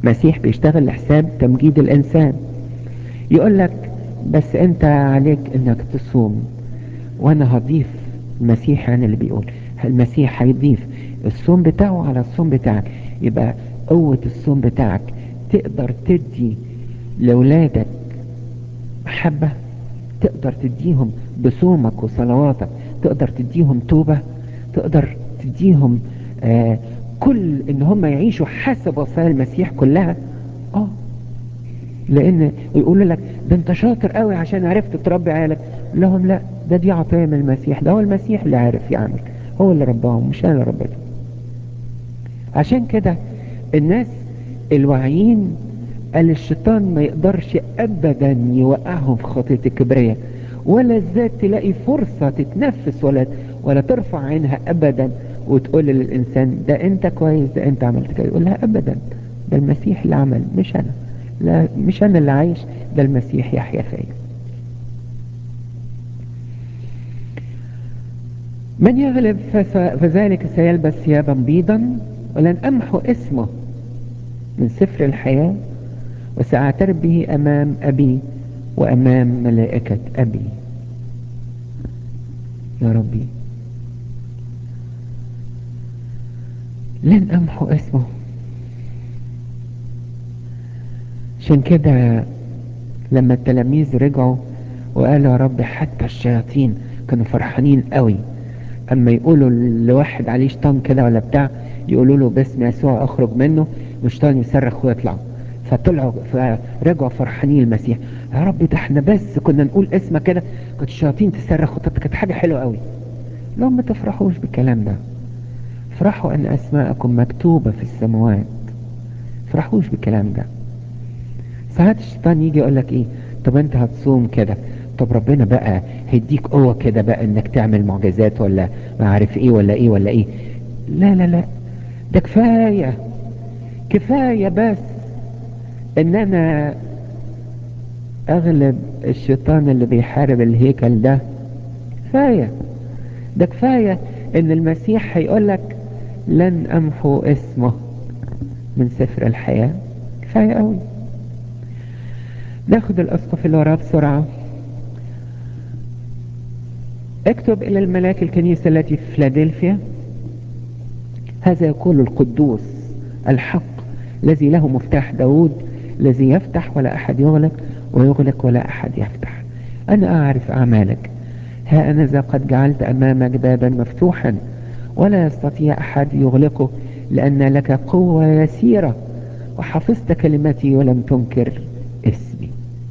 مسيح بيشتغل لحساب تمجيد الانسان يقول لك بس انت عليك انك تصوم وانا هضيف المسيح يعني اللي بيقول المسيح هيضيف الصوم بتاعه على الصوم بتاعك يبقى قوة الصوم بتاعك تقدر تدي لولادك محبة تقدر تديهم بصومك وصلواتك تقدر تديهم توبة تقدر تديهم آه كل ان هم يعيشوا حسب وصايا المسيح كلها اه لان يقولوا لك ده انت شاطر قوي عشان عرفت تربي عيالك لهم لا ده دي عطيه من المسيح ده هو المسيح اللي عارف يعمل هو اللي رباهم مش انا اللي ربيتهم عشان كده الناس الواعيين قال الشيطان ما يقدرش ابدا يوقعهم في خطيه الكبرياء ولا الذات تلاقي فرصه تتنفس ولا ولا ترفع عينها ابدا وتقول للانسان ده انت كويس ده انت عملت كده يقول لها ابدا ده المسيح اللي عمل مش انا لا مش انا اللي عايش ده المسيح يحيا فيا من يغلب فذلك سيلبس ثيابا بيضا ولن امحو اسمه من سفر الحياة وسأعترف به امام ابي وامام ملائكة ابي يا ربي لن امحو اسمه عشان كده لما التلاميذ رجعوا وقالوا يا رب حتى الشياطين كانوا فرحانين قوي اما يقولوا لواحد عليه شيطان كده ولا بتاع يقولوا له باسم يسوع اخرج منه والشيطان يصرخ ويطلع فطلعوا فرجعوا فرحانين المسيح يا رب ده احنا بس كنا نقول اسمك كده كانت الشياطين تصرخ كانت حاجه حلوه قوي لهم ما تفرحوش بالكلام ده افرحوا ان اسماءكم مكتوبه في السماوات افرحوش بالكلام ده ساعات الشيطان يجي يقول لك ايه طب انت هتصوم كده طب ربنا بقى هيديك قوة كده بقى انك تعمل معجزات ولا ما عارف ايه ولا ايه ولا ايه لا لا لا ده كفاية كفاية بس ان انا اغلب الشيطان اللي بيحارب الهيكل ده كفاية ده كفاية ان المسيح هيقول لك لن امحو اسمه من سفر الحياة كفاية قوي ناخد الاسقف اللي وراه بسرعة اكتب الى الملاك الكنيسة التي في فيلادلفيا هذا يقول القدوس الحق الذي له مفتاح داود الذي يفتح ولا احد يغلق ويغلق ولا احد يفتح انا اعرف اعمالك ها انا ذا قد جعلت امامك بابا مفتوحا ولا يستطيع احد يغلقه لان لك قوة يسيرة وحفظت كلمتي ولم تنكر اسمي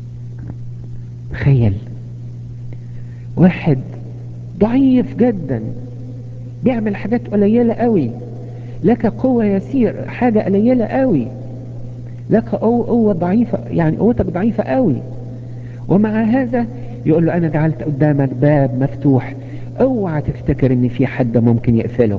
تخيل واحد ضعيف جدا بيعمل حاجات قليلة قوي لك قوة يسير حاجة قليلة قوي لك قوة, قوة ضعيفة يعني قوتك ضعيفة قوي ومع هذا يقول له انا جعلت قدامك باب مفتوح اوعى تفتكر ان في حد ممكن يقفله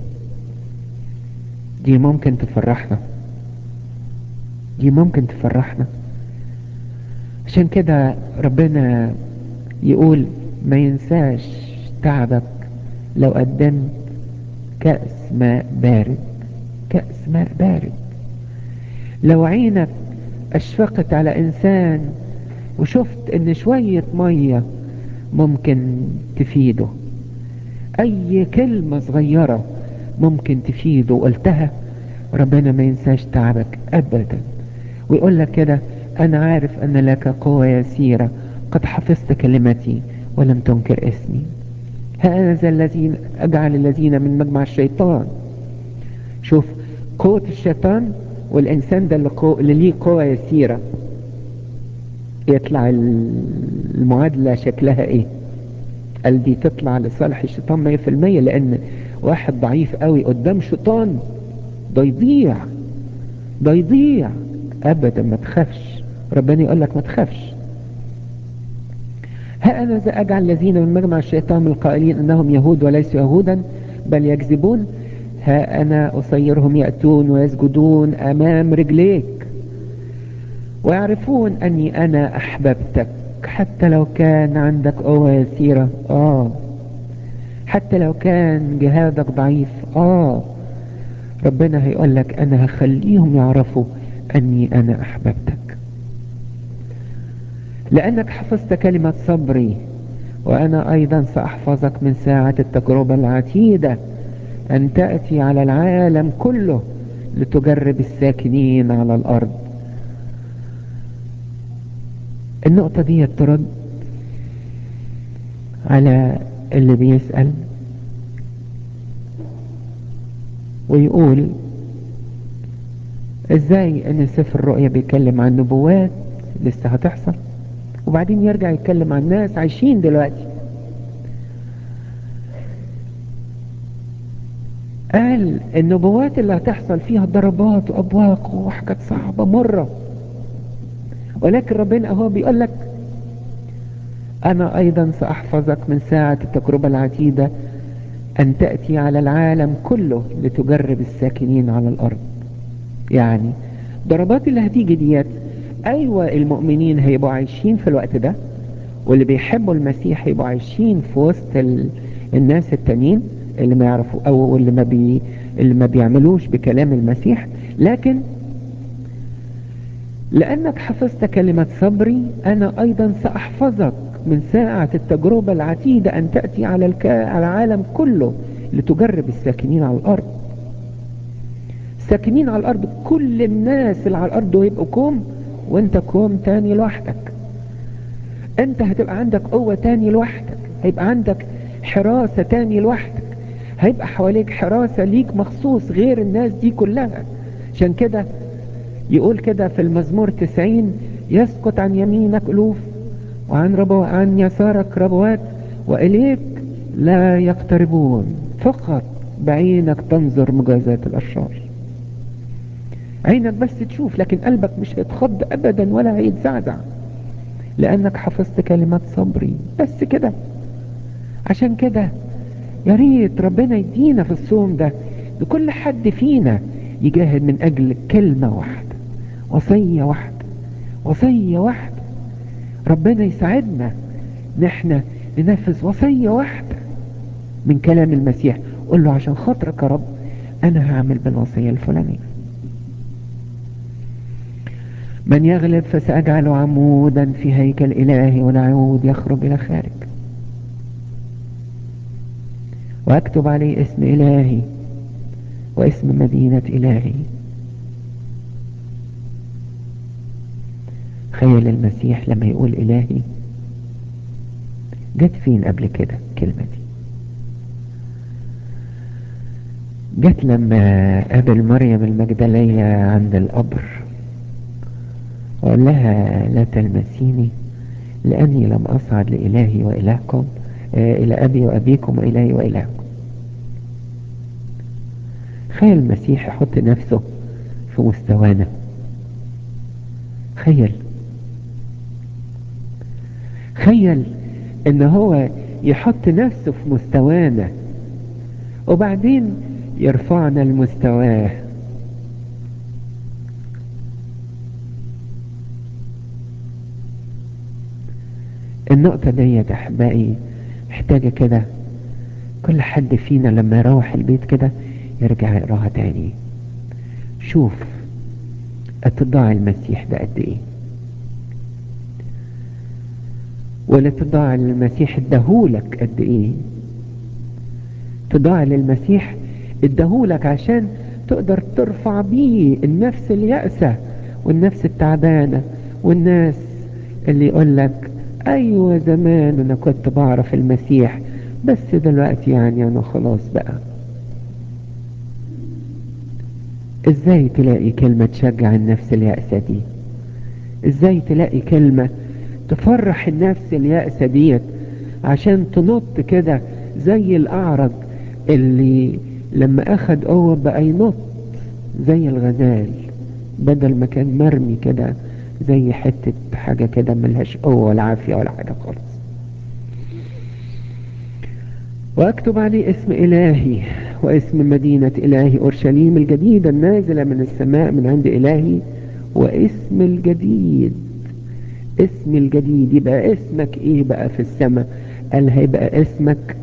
دي ممكن تفرحنا دي ممكن تفرحنا عشان كده ربنا يقول ما ينساش تعبك لو قدمت كأس ماء بارد كأس ماء بارد لو عينك اشفقت على انسان وشفت ان شوية مية ممكن تفيده اي كلمة صغيرة ممكن تفيده وقلتها ربنا ما ينساش تعبك ابدا ويقول لك كده انا عارف ان لك قوة يسيرة قد حفظت كلمتي ولم تنكر اسمي هذا الذين اجعل الذين من مجمع الشيطان شوف قوة الشيطان والانسان ده اللي, قو... اللي ليه قوة يسيرة يطلع المعادلة شكلها ايه قال دي تطلع لصالح الشيطان مية في المية لان واحد ضعيف قوي قدام شيطان ده يضيع ده يضيع ابدا ما تخافش ربنا يقول لك ما تخافش ها انا ذا اجعل الذين من مجمع الشيطان القائلين انهم يهود وليسوا يهودا بل يكذبون ها انا اصيرهم يأتون ويسجدون امام رجليك ويعرفون اني انا احببتك حتى لو كان عندك قوة يسيرة اه حتى لو كان جهادك ضعيف اه ربنا هيقول لك انا هخليهم يعرفوا أني أنا أحببتك لأنك حفظت كلمة صبري وأنا أيضا سأحفظك من ساعة التجربة العتيدة أن تأتي على العالم كله لتجرب الساكنين على الأرض النقطة دي ترد على اللي بيسأل ويقول ازاي ان سفر الرؤيا بيتكلم عن نبوات لسه هتحصل وبعدين يرجع يتكلم عن ناس عايشين دلوقتي قال النبوات اللي هتحصل فيها ضربات وابواق وحاجات صعبة مرة ولكن ربنا اهو بيقول لك انا ايضا ساحفظك من ساعة التجربة العتيدة ان تأتي على العالم كله لتجرب الساكنين على الارض يعني ضربات اللي هتيجي ديت ايوة المؤمنين هيبقوا عايشين في الوقت ده واللي بيحبوا المسيح هيبقوا عايشين في وسط ال... الناس التانيين اللي ما يعرفوا او اللي ما بي اللي ما بيعملوش بكلام المسيح لكن لانك حفظت كلمة صبري انا ايضا ساحفظك من ساعة التجربة العتيدة ان تأتي على, الك... على العالم كله لتجرب الساكنين على الارض ساكنين على الارض كل الناس اللي على الارض هيبقوا كوم وانت كوم تاني لوحدك انت هتبقى عندك قوة تاني لوحدك هيبقى عندك حراسة تاني لوحدك هيبقى حواليك حراسة ليك مخصوص غير الناس دي كلها عشان كده يقول كده في المزمور تسعين يسقط عن يمينك ألوف وعن ربو عن يسارك ربوات وإليك لا يقتربون فقط بعينك تنظر مجازات الأشرار عينك بس تشوف لكن قلبك مش هيتخض أبدا ولا هيتزعزع لأنك حفظت كلمات صبري بس كده عشان كده يا ريت ربنا يدينا في الصوم ده لكل حد فينا يجاهد من أجل كلمة واحدة وصية واحدة وصية واحدة ربنا يساعدنا نحن ننفذ وصية واحدة من كلام المسيح قل له عشان خاطرك يا رب أنا هعمل بالوصية الفلانية من يغلب فسأجعل عمودا في هيكل إلهي ولا يعود يخرج إلى خارج وأكتب عليه اسم إلهي واسم مدينة إلهي تخيل المسيح لما يقول إلهي جت فين قبل كده الكلمة دي جت لما قابل مريم المجدلية عند القبر وقال لها لا تلمسيني لأني لم أصعد لإلهي وإلهكم آه إلى أبي وأبيكم وإلهي وإلهكم تخيل المسيح يحط نفسه في مستوانا تخيل تخيل ان هو يحط نفسه في مستوانا وبعدين يرفعنا لمستواه النقطة دي يا أحبائي محتاجة كده كل حد فينا لما يروح البيت كده يرجع يقراها تاني شوف اتضاع المسيح ده قد ايه ولا تضاع للمسيح ادهولك قد ايه تضاع للمسيح ادهولك عشان تقدر ترفع بيه النفس اليأسة والنفس التعبانة والناس اللي يقول لك ايوه زمان انا كنت بعرف المسيح بس دلوقتي يعني انا خلاص بقى ازاي تلاقي كلمة تشجع النفس اليأسة دي ازاي تلاقي كلمة تفرح النفس اليأسة ديت عشان تنط كده زي الاعرج اللي لما اخد قوة بقى ينط زي الغزال بدل ما كان مرمي كده زي حتة حاجة كده ملهاش قوة ولا عافية ولا حاجة خالص واكتب عليه اسم الهي واسم مدينة الهي اورشليم الجديدة النازلة من السماء من عند الهي واسم الجديد اسم الجديد يبقى اسمك ايه بقى في السماء قال هيبقى اسمك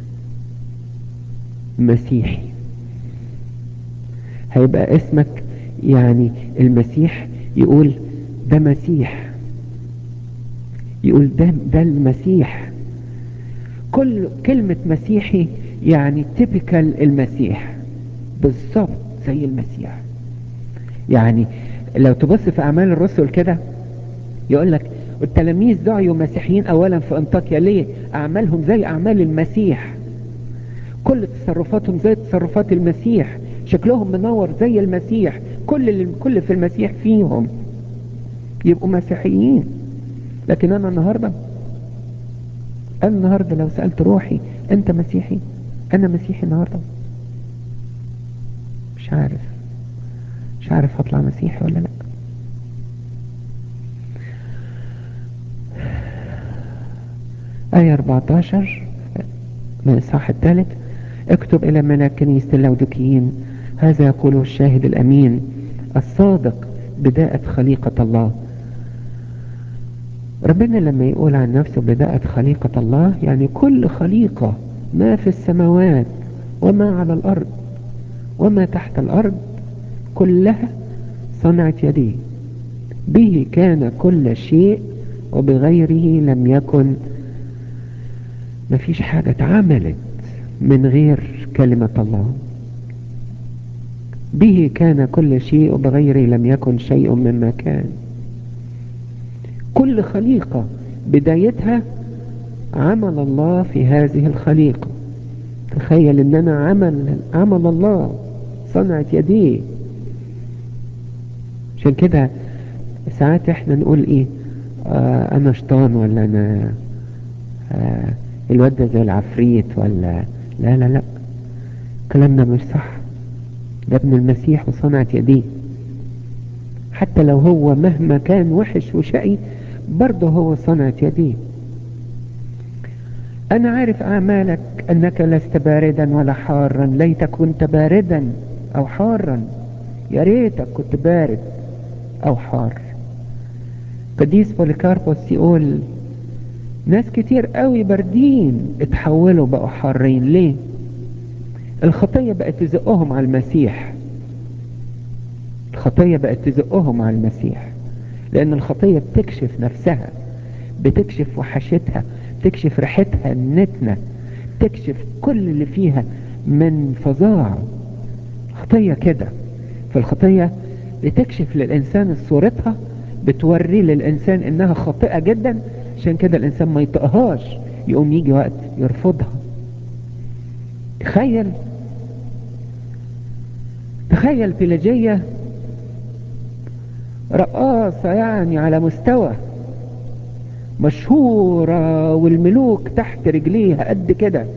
مسيحي هيبقى اسمك يعني المسيح يقول ده مسيح يقول ده ده المسيح كل كلمة مسيحي يعني تيبيكال المسيح بالظبط زي المسيح يعني لو تبص في اعمال الرسل كده يقول لك التلاميذ دعوا مسيحيين اولا في انطاكيا ليه اعمالهم زي اعمال المسيح كل تصرفاتهم زي تصرفات المسيح شكلهم منور زي المسيح كل اللي كل في المسيح فيهم يبقوا مسيحيين لكن انا النهارده انا النهارده لو سالت روحي انت مسيحي انا مسيحي النهارده مش عارف مش عارف هطلع مسيحي ولا لا آية 14 من الإصحاح الثالث اكتب إلى ملاك كنيسة اللودكيين هذا يقوله الشاهد الأمين الصادق بداءة خليقة الله ربنا لما يقول عن نفسه بداءة خليقة الله يعني كل خليقة ما في السماوات وما على الأرض وما تحت الأرض كلها صنعت يديه به كان كل شيء وبغيره لم يكن مفيش حاجة اتعملت من غير كلمة الله به كان كل شيء وبغيره لم يكن شيء مما كان كل خليقة بدايتها عمل الله في هذه الخليقة تخيل ان انا عمل عمل الله صنعت يديه عشان كده ساعات احنا نقول ايه آه انا شيطان ولا انا آه الواد ده زي العفريت ولا لا لا لا كلامنا مش صح ده ابن المسيح وصنعت يديه حتى لو هو مهما كان وحش وشقي برضه هو صنعت يديه أنا عارف أعمالك أنك لست باردا ولا حارا ليتك كنت باردا أو حارا يا ريتك كنت بارد أو حار قديس بوليكاربوس يقول ناس كتير قوي باردين اتحولوا بقوا حارين ليه الخطية بقت تزقهم على المسيح الخطية بقت تزقهم على المسيح لأن الخطية بتكشف نفسها بتكشف وحشتها تكشف ريحتها النتنة تكشف كل اللي فيها من فظاع خطية كده فالخطية بتكشف للإنسان صورتها بتوري للإنسان إنها خاطئة جدا عشان كده الإنسان ما يطقهاش يقوم يجي وقت يرفضها تخيل تخيل بيلاجية رقاصة يعني على مستوى مشهورة والملوك تحت رجليها قد كده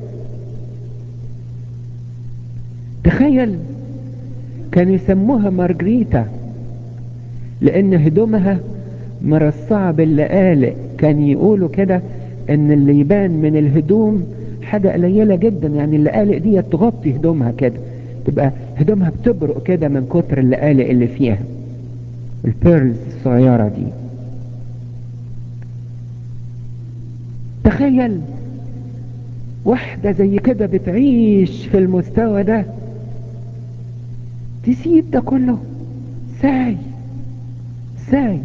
تخيل كانوا يسموها مارجريتا لان هدومها مرصعة باللقالق كان يقولوا كده ان اللي يبان من الهدوم حاجة قليلة جدا يعني اللقالق دي تغطي هدومها كده تبقى هدومها بتبرق كده من كتر اللقالق اللي فيها البيرلز الصغيرة دي تخيل واحدة زي كده بتعيش في المستوى ده تسيب ده كله ازاي ازاي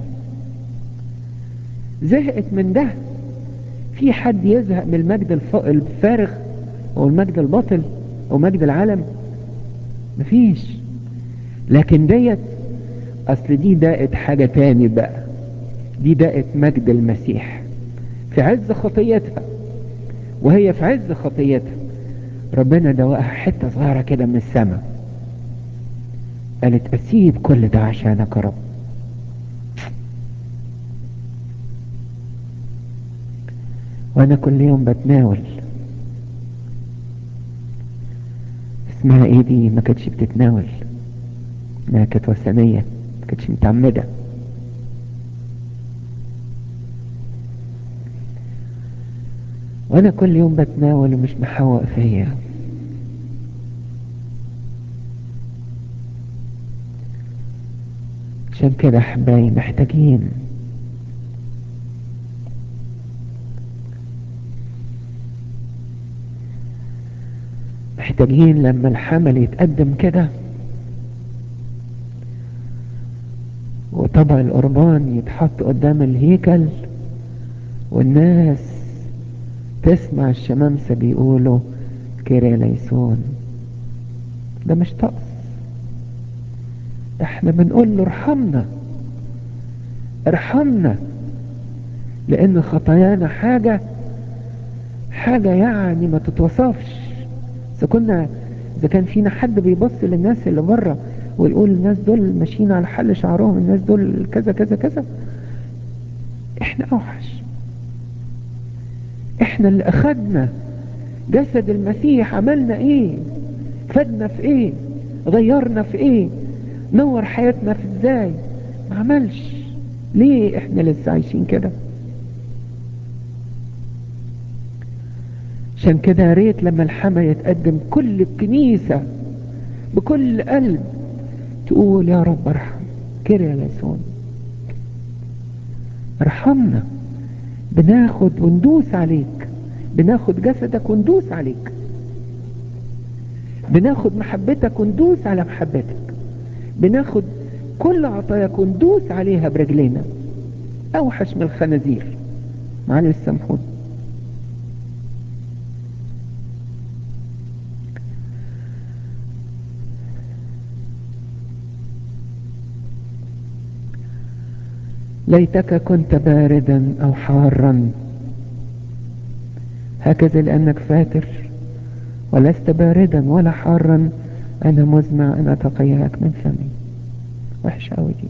زهقت من ده في حد يزهق من المجد الف... الفارغ او المجد الباطل او مجد العالم مفيش لكن ديت اصل دي دقت حاجة تاني بقى دي دقت مجد المسيح في عز خطيتها وهي في عز خطيتها ربنا دوقها حتة صغيرة كده من السماء قالت اسيب كل ده عشانك يا رب وانا كل يوم بتناول اسمها ايه دي ما كانتش بتتناول ما كانت وثنية ما كانتش متعمدة وانا كل يوم بتناول ومش محوق فيا عشان كده احبائي محتاجين محتاجين لما الحمل يتقدم كده وطبق القربان يتحط قدام الهيكل والناس تسمع الشمامسة بيقولوا كيري ليسون ده مش طقس احنا بنقول له ارحمنا ارحمنا لان خطايانا حاجة حاجة يعني ما تتوصفش اذا كنا اذا كان فينا حد بيبص للناس اللي بره ويقول الناس دول ماشيين على حل شعرهم الناس دول كذا كذا كذا احنا اوحش احنا اللي اخدنا جسد المسيح عملنا ايه فدنا في ايه غيرنا في ايه نور حياتنا في ازاي ما عملش ليه احنا لسه عايشين كده عشان كده يا ريت لما الحما يتقدم كل الكنيسة بكل قلب تقول يا رب ارحم كده يا يسون ارحمنا بناخد وندوس عليك بناخد جسدك وندوس عليك بناخد محبتك وندوس على محبتك بناخد كل عطاياك وندوس عليها برجلينا اوحش من الخنازير معلش سامحوني ليتك كنت باردا او حارا هكذا لانك فاتر ولست باردا ولا حارا انا مزمع ان اتقياك من فمي وحش قوي دي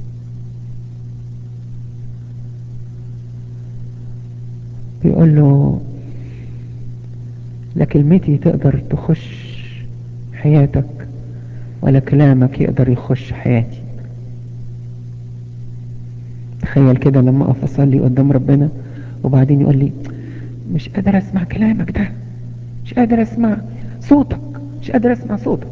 بيقول له لا كلمتي تقدر تخش حياتك ولا كلامك يقدر يخش حياتي تخيل كده لما اقف اصلي قدام ربنا وبعدين يقول لي مش قادر اسمع كلامك ده مش قادر اسمع صوتك مش قادر اسمع صوتك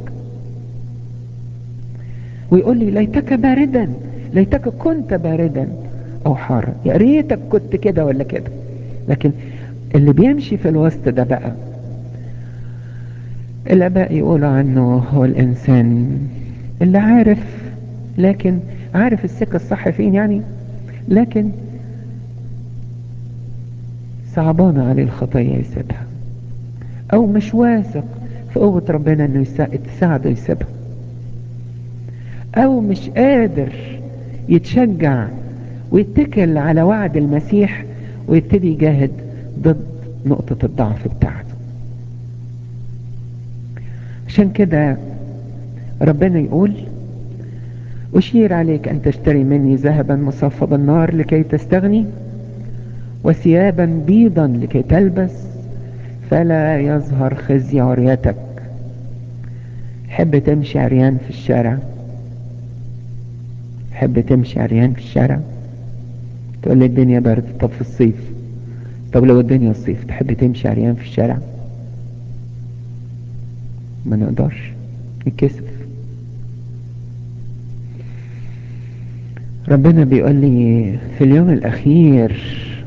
ويقول لي ليتك باردا ليتك كنت باردا او حارا يا ريتك كنت كده ولا كده لكن اللي بيمشي في الوسط ده بقى الاباء يقولوا عنه هو الانسان اللي عارف لكن عارف السكة الصح فين يعني لكن صعبانة عليه الخطية يسيبها او مش واثق في قوة ربنا انه تساعده يسيبها او مش قادر يتشجع ويتكل على وعد المسيح ويبتدي يجاهد ضد نقطة الضعف بتاعته عشان كده ربنا يقول أشير عليك أن تشتري مني ذهبا مصفى بالنار لكي تستغني وثيابا بيضا لكي تلبس فلا يظهر خزي عريتك حب تمشي عريان في الشارع حب تمشي عريان في الشارع تقول لي الدنيا برد طب في الصيف طب لو الدنيا الصيف تحب تمشي عريان في الشارع ما نقدرش نتكسف ربنا بيقول لي في اليوم الاخير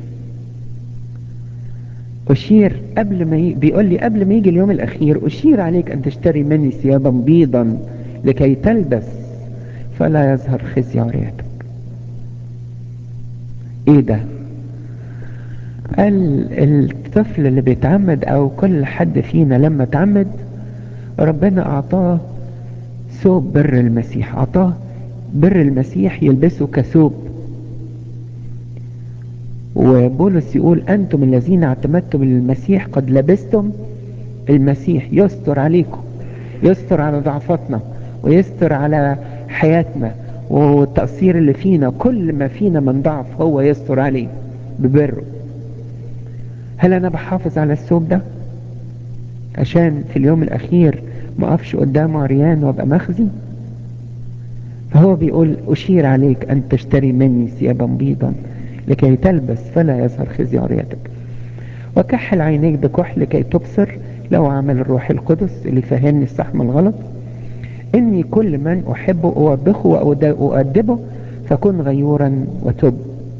اشير قبل ما ي... بيقول لي قبل ما يجي اليوم الاخير اشير عليك ان تشتري مني ثيابا بيضا لكي تلبس فلا يظهر خزي عريتك ايه ده قال الطفل اللي بيتعمد او كل حد فينا لما تعمد ربنا اعطاه ثوب بر المسيح اعطاه بر المسيح يلبسه كثوب وبولس يقول انتم الذين اعتمدتم المسيح قد لبستم المسيح يستر عليكم يستر على ضعفاتنا ويستر على حياتنا والتقصير اللي فينا كل ما فينا من ضعف هو يستر عليه ببره هل انا بحافظ على الثوب ده عشان في اليوم الاخير ما اقفش قدامه عريان وابقى مخزي فهو بيقول اشير عليك ان تشتري مني ثيابا بيضا لكي تلبس فلا يظهر خزي عريتك وكحل عينيك بكحل لكي تبصر لو عمل الروح القدس اللي فهمني الصح من الغلط اني كل من احبه اوبخه واؤدبه فكن غيورا وتب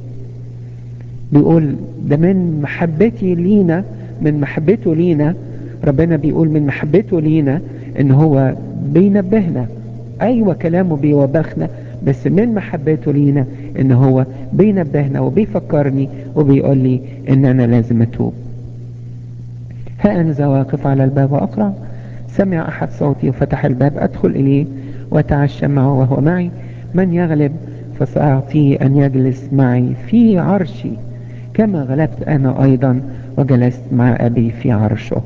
بيقول ده من محبتي لينا من محبته لينا ربنا بيقول من محبته لينا ان هو بينبهنا ايوه كلامه بيوبخنا بس من محبته لينا ان هو بينبهنا وبيفكرني وبيقول لي ان انا لازم اتوب ها انا واقف على الباب واقرع سمع احد صوتي وفتح الباب ادخل اليه واتعشى معه وهو معي من يغلب فساعطيه ان يجلس معي في عرشي كما غلبت انا ايضا وجلست مع ابي في عرشه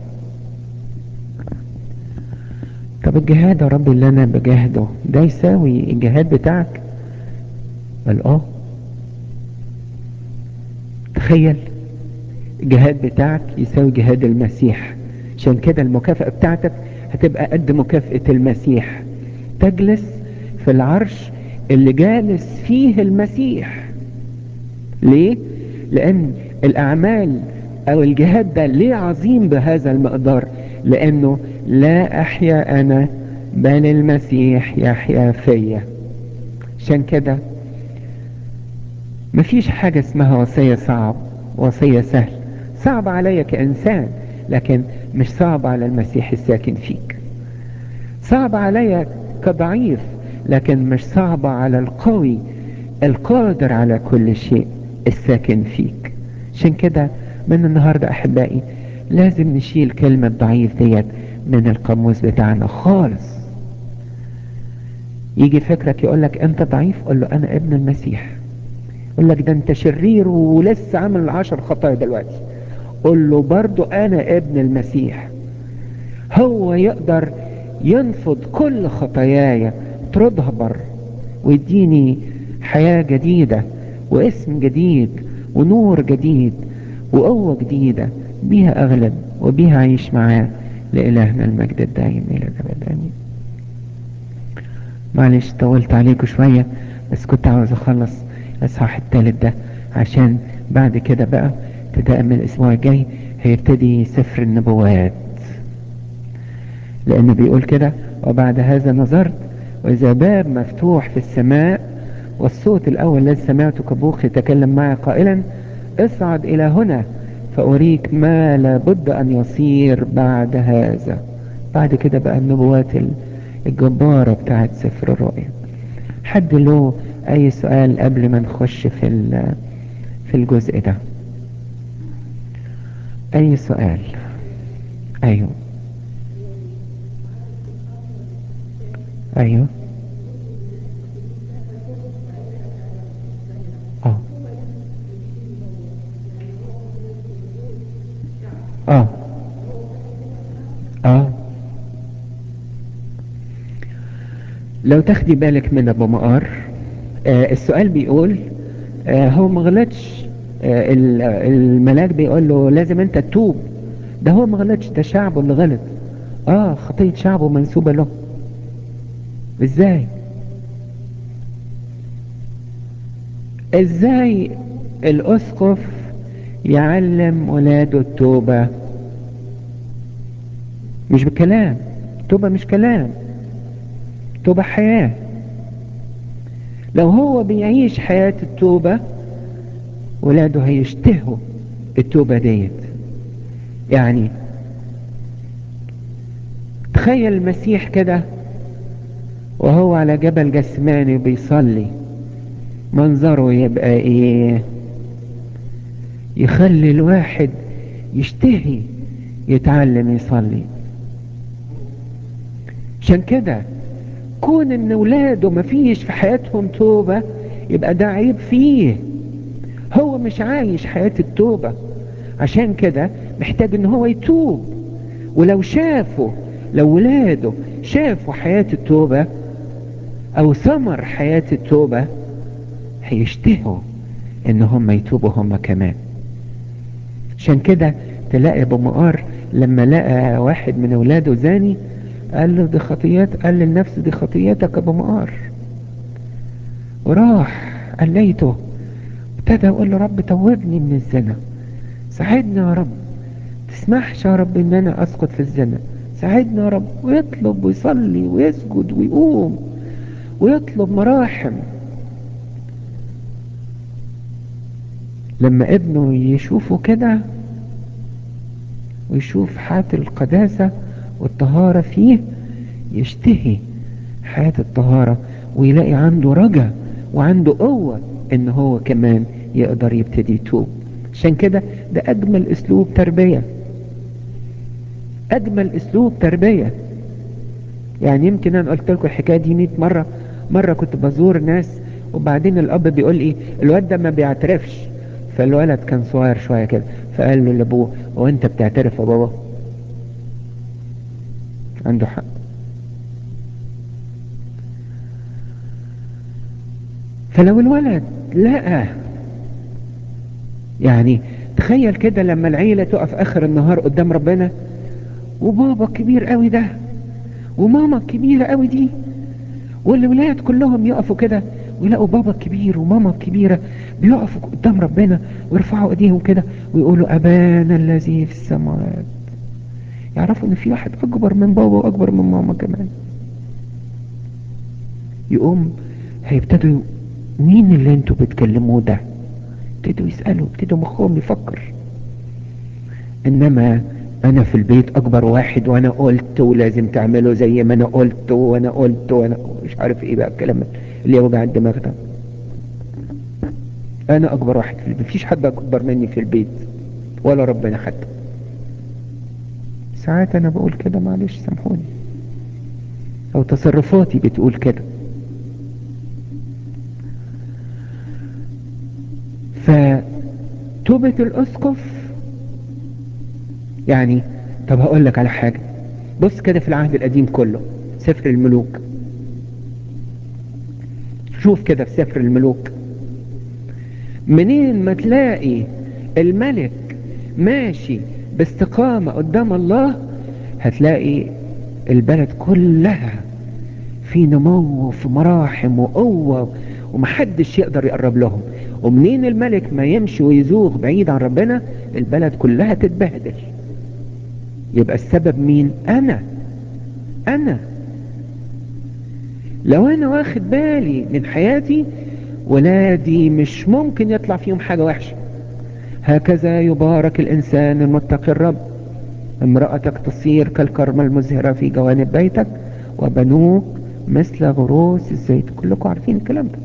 طب الجهاد يا رب اللي انا بجاهده ده يساوي الجهاد بتاعك قال اه تخيل الجهاد بتاعك يساوي جهاد المسيح عشان كده المكافأة بتاعتك هتبقى قد مكافأة المسيح تجلس في العرش اللي جالس فيه المسيح ليه لان الاعمال او الجهاد ده ليه عظيم بهذا المقدار لانه لا احيا انا بل المسيح يحيا فيا عشان كده مفيش حاجة اسمها وصية صعب وصية سهل صعب عليا كإنسان لكن مش صعب على المسيح الساكن فيك صعب عليا كضعيف لكن مش صعب على القوي القادر على كل شيء الساكن فيك عشان كده من النهاردة أحبائي لازم نشيل كلمة ضعيف ديت من القاموس بتاعنا خالص يجي فكرك يقولك انت ضعيف قول له انا ابن المسيح يقول لك ده انت شرير ولسه عامل عشر خطايا دلوقتي قول له برضو انا ابن المسيح هو يقدر ينفض كل خطاياي تردها بر ويديني حياة جديدة واسم جديد ونور جديد وقوة جديدة بيها اغلب وبيها اعيش معاه لإلهنا المجد الدائم إلى الأبد آمين معلش طولت عليكم شوية بس كنت عاوز أخلص الإصحاح التالت ده عشان بعد كده بقى ابتداء من الأسبوع الجاي هيبتدي سفر النبوات لأنه بيقول كده وبعد هذا نظرت وإذا باب مفتوح في السماء والصوت الأول الذي سمعته كبوخ يتكلم معي قائلا اصعد إلى هنا فأريك ما لابد أن يصير بعد هذا بعد كده بقى النبوات الجبارة بتاعت سفر الرؤيا حد له أي سؤال قبل ما نخش في في الجزء ده أي سؤال أيوه أيوه اه اه اه لو تاخدي بالك من ابو مقار آه السؤال بيقول آه هو ما غلطش آه الملاك بيقول له لازم انت تتوب ده هو ما غلطش ده شعبه اللي غلط اه خطية شعبه منسوبة له ازاي ازاي الاسقف يعلم ولاده التوبة مش بكلام توبة مش كلام توبة حياة لو هو بيعيش حياة التوبة ولاده هيشتهوا التوبة ديت يعني تخيل المسيح كده وهو على جبل جسماني بيصلي منظره يبقى ايه يخلي الواحد يشتهي يتعلم يصلي عشان كده كون ان ولاده مفيش في حياتهم توبة يبقى ده عيب فيه هو مش عايش حياة التوبة عشان كده محتاج ان هو يتوب ولو شافوا لو ولاده شافوا حياة التوبة او ثمر حياة التوبة هيشتهوا ان هم يتوبوا هم كمان عشان كده تلاقي ابو مقار لما لقى واحد من اولاده زاني قال له دي خطيات قال للنفس دي خطيتك ابو مقار وراح قليته ابتدى يقول له رب توبني من الزنا ساعدني يا رب تسمحش يا رب ان انا اسقط في الزنا ساعدني يا رب ويطلب ويصلي ويسجد ويقوم ويطلب مراحم لما ابنه يشوفه كده ويشوف حياة القداسة والطهارة فيه يشتهي حياة الطهارة ويلاقي عنده رجا وعنده قوة ان هو كمان يقدر يبتدي يتوب عشان كده ده اجمل اسلوب تربية اجمل اسلوب تربية يعني يمكن انا قلت لكم الحكاية دي 100 مرة مرة كنت بزور ناس وبعدين الاب بيقول ايه الواد ده ما بيعترفش فالولد كان صغير شوية كده فقال له لابوه هو انت بتعترف يا بابا عنده حق فلو الولد لقى يعني تخيل كده لما العيلة تقف اخر النهار قدام ربنا وبابا كبير قوي ده وماما كبيرة قوي دي والولاد كلهم يقفوا كده ويلاقوا بابا الكبير وماما الكبيرة بيقفوا قدام ربنا ويرفعوا ايديهم كده ويقولوا ابانا الذي في السماوات يعرفوا ان في واحد اكبر من بابا واكبر من ماما كمان يقوم هيبتدوا مين اللي انتوا بتكلموه ده ابتدوا يسألوا ابتدوا مخهم يفكر انما انا في البيت اكبر واحد وانا قلت ولازم تعملوا زي ما انا قلت وانا قلت وانا مش عارف ايه بقى الكلام اللي يوجع الدماغ ده انا اكبر واحد في البيت مفيش حد اكبر مني في البيت ولا ربنا حتى ساعات انا بقول كده معلش سامحوني او تصرفاتي بتقول كده فتوبة الاسقف يعني طب هقول لك على حاجة بص كده في العهد القديم كله سفر الملوك شوف كده في سفر الملوك منين ما تلاقي الملك ماشي باستقامة قدام الله هتلاقي البلد كلها في نمو وفي مراحم وقوة ومحدش يقدر يقرب لهم ومنين الملك ما يمشي ويزوغ بعيد عن ربنا البلد كلها تتبهدل يبقى السبب مين انا انا لو انا واخد بالي من حياتي ولادي مش ممكن يطلع فيهم حاجة وحشة هكذا يبارك الانسان المتقي الرب امرأتك تصير كالكرمة المزهرة في جوانب بيتك وبنوك مثل غروس الزيت كلكم عارفين الكلام ده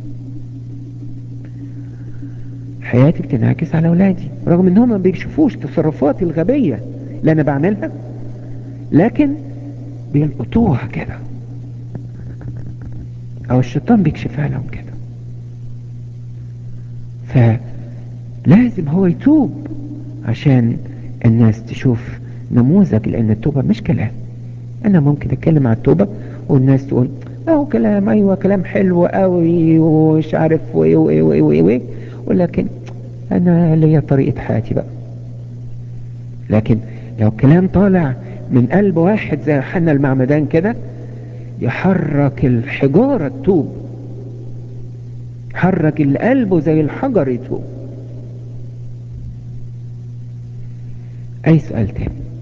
حياتي بتنعكس على اولادي رغم ان هم ما بيشوفوش تصرفاتي الغبية اللي انا بعملها لكن بيلقطوها كده او الشيطان بيكشفها لهم كده فلازم هو يتوب عشان الناس تشوف نموذج لان التوبة مش كلام انا ممكن اتكلم عن التوبة والناس تقول اهو كلام ايوه كلام حلو قوي ومش عارف وايه وايه وايه وايه وايه ولكن انا ليا طريقة حياتي بقى لكن لو كلام طالع من قلب واحد زي حنا المعمدان كده يحرك الحجارة تتوب يحرك اللي قلبه زي الحجر يتوب اي سؤال تاني